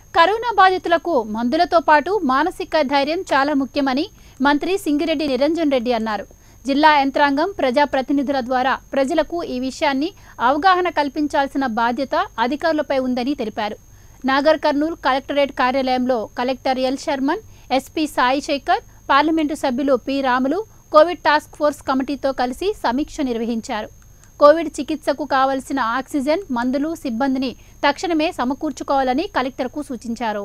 corona బాధితులకు మందులతో పాటు మానసిక ధైర్యం చాలా ముఖ్యమని మంత్రి సింగిరెడ్డి నిరంజన్ రెడ్డి అన్నారు జిల్లా యంత్రాంగం ప్రజాప్రతినిధుల ద్వారా ప్రజలకు ఈ విషయాన్ని అవగాహన కల్పించాల్సిన బాధ్యత అధికారులపై ఉందని తెలిపారు నాగర్ కర్నూల్ కలెక్టరేట్ కార్యాలయంలో collector L Sharman SP Sai Shekhar parliament సభ్యులు P Ramulu Covid task force కమిటీతో కలిసి సమీక్ష నిర్వహించారు కోవిడ్ చికిత్సకు కావలసిన ఆక్సిజన్ మందులు సిబ్బందిని తక్షణమే సమకూర్చుకోవాలని కలెక్టర్కు సూచించారు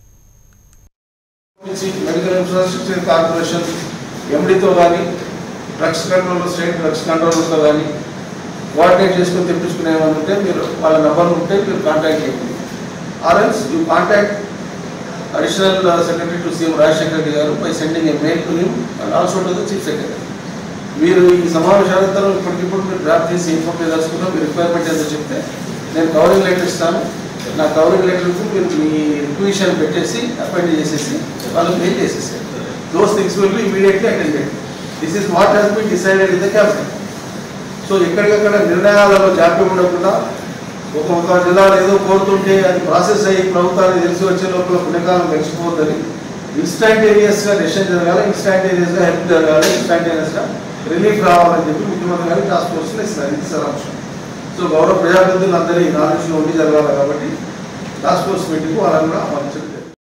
నుంచి మెడికల్ ఇన్ఫ్రాస్ట్రక్చర్ కార్పొరేషన్ ఎండితో కానీ డ్రగ్స్ కంట్రోల్ స్టేట్ డ్రగ్స్ కంట్రోల్తో కానీ కోఆర్డినేట్ చేసుకొని తెప్పించుకునే వాళ్ళు ఉంటే మీరు వాళ్ళ నెంబర్ ఉంటే మీరు కాంటాక్ట్ చేయండి or else you contact additional secretary to CM Rajasekhara Reddy గారు by sending a mail to him and also to the chief secretary మీరు ఈ సమావేశానంతరం ఇప్పటికిప్పుడు మీరు డ్రాఫ్ట్ చేసి ఇన్ఫార్మ్ చేయదలుచుకున్నా మీ రిక్వైర్మెంట్ ఏదో చెప్తే నేను కవరింగ్ లెటర్ ఇస్తాను నా కవరింగ్ లెటర్కు మీరు మీ రిక్విజిషన్ పెట్టేసి అపాయింట్ చేసేసి వాళ్ళకి మెయిల్ చేసేసి those things will be immediately attended this is what has been decided in the cabinet so ఎక్కడికక్కడ నిర్ణయాలలో జాప్యం ఉండకుండా ఒక ఒక జిల్లాలో ఏదో కోరుతుంటే అది ప్రాసెస్ అయ్యి ప్రభుత్వానికి తెలిసి వచ్చే లోపల పుణ్యకాలం గడిచిపోతుంది ఇన్స్టాంటేనియస్గా డెసిషన్ జరగాలి ఇన్స్టాంటేనియస్గా హెల్ప్ జరగాలి ఇన్స్టాంటేనియస్గా రిలీఫ్ రావాలని చెప్పి ముఖ్యమంత్రి గారు టాస్క్ ఫోర్స్లో ఇస్తారు ఇది సారాంశం సో గౌరవ ప్రజాప్రతినిధులు అందరి నాలెడ్జ్లో ఉండి జరగాలి కాబట్టి టాస్క్ ఫోర్స్ మీటింగ్ వాళ్ళని కూడా ఆహ్వానించడం